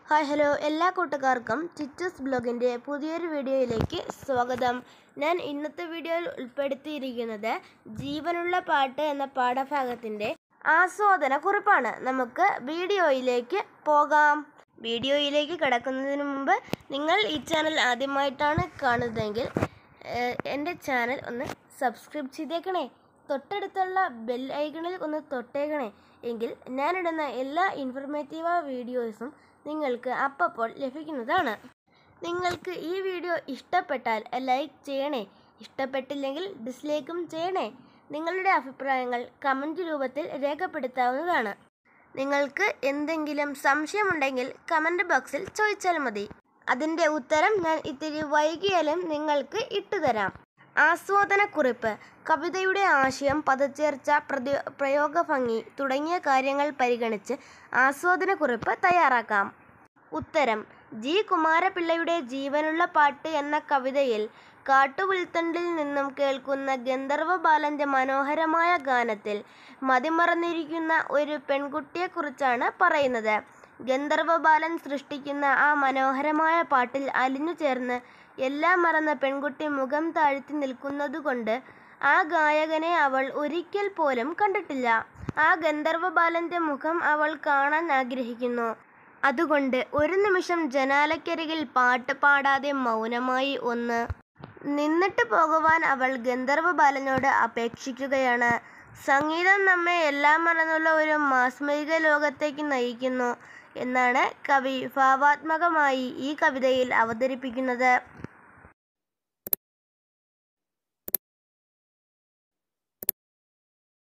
hi hello എല്ലാ കൂട്ടുകാർക്കും ചിറ്റസ് ബ്ലോഗിൻ്റെ പുതിയൊരു വീഡിയോയിലേക്ക് സ്വാഗതം ഞാൻ ഇന്നത്തെ വീഡിയോയിൽ ഉൾപ്പെടുത്തിയിരിക്കുന്നത് ജീവനുള്ള പാട്ട് എന്ന പാഠഭാഗത്തിൻ്റെ ആസ്വാദന കുറിപ്പാണ് നമുക്ക് വീഡിയോയിലേക്ക് പോകാം വീഡിയോയിലേക്ക് കിടക്കുന്നതിന് മുമ്പ് നിങ്ങൾ ഈ ചാനൽ ആദ്യമായിട്ടാണ് കാണുന്നതെങ്കിൽ ഏഹ്, എൻ്റെ ചാനൽ ഒന്ന് സബ്സ്ക്രൈബ് ചെയ്തേക്കണേ തൊട്ടടുത്തുള്ള ബെൽ ഐക്കണിൽ ഒന്ന് തൊട്ടേക്കണേ എങ്കിൽ ഞാനിടുന്ന എല്ലാ ഇൻഫർമേറ്റീവ് വീഡിയോസും നിങ്ങൾക്ക് അപ്പോൾ ലഭിക്കുന്നതാണ് നിങ്ങൾക്ക് ഈ വീഡിയോ ഇഷ്ടപ്പെട്ടാൽ ലൈക്ക് ചെയ്യണേ ഇഷ്ടപ്പെട്ടില്ലെങ്കിൽ ഡിസ്ലൈക്കും ചെയ്യണേ നിങ്ങളുടെ അഭിപ്രായങ്ങൾ കമൻറ്റ് രൂപത്തിൽ രേഖപ്പെടുത്താവുന്നതാണ് നിങ്ങൾക്ക് എന്തെങ്കിലും സംശയമുണ്ടെങ്കിൽ കമൻറ്റ് ബോക്സിൽ ചോദിച്ചാൽ മതി അതിൻ്റെ ഉത്തരം ഞാൻ ഇത്തിരി വൈകിയാലും നിങ്ങൾക്ക് ഇട്ടുതരാം ആസ്വാദനക്കുറിപ്പ് കവിതയുടെ ആശയം പദച്ചേർച്ച പ്രതി പ്രയോഗഭംഗി തുടങ്ങിയ കാര്യങ്ങൾ പരിഗണിച്ച് ആസ്വാദനക്കുറിപ്പ് തയ്യാറാക്കാം ഉത്തരം ജി കുമാരപിള്ളയുടെ ജീവനുള്ള പാട്ട് എന്ന കവിതയിൽ കാട്ടുപുൽത്തണ്ടിൽ നിന്നും കേൾക്കുന്ന ഗന്ധർവ ബാലന്റെ മനോഹരമായ ഗാനത്തിൽ മതിമറന്നിരിക്കുന്ന ഒരു പെൺകുട്ടിയെക്കുറിച്ചാണ് പറയുന്നത് ഗന്ധർവ ബാലൻ സൃഷ്ടിക്കുന്ന ആ മനോഹരമായ പാട്ടിൽ അലിഞ്ഞു ചേർന്ന് എല്ലാം മറന്ന പെൺകുട്ടി മുഖം താഴ്ത്തി നിൽക്കുന്നതുകൊണ്ട് ആ ഗായകനെ അവൾ ഒരിക്കൽ പോലും കണ്ടിട്ടില്ല ആ ഗന്ധർവ ബാലന്റെ മുഖം അവൾ കാണാൻ ആഗ്രഹിക്കുന്നു അതുകൊണ്ട് ഒരു നിമിഷം ജനാലക്കരികിൽ പാട്ട് പാടാതെ മൗനമായി ഒന്ന് നിന്നിട്ട് പോകുവാൻ അവൾ ഗന്ധർവ ബാലനോട് അപേക്ഷിക്കുകയാണ് സംഗീതം നമ്മെ എല്ലാം മറന്നുള്ള ഒരു മാസ്മരിക ലോകത്തേക്ക് നയിക്കുന്നു എന്നാണ് കവി ഭാവാത്മകമായി ഈ കവിതയിൽ അവതരിപ്പിക്കുന്നത്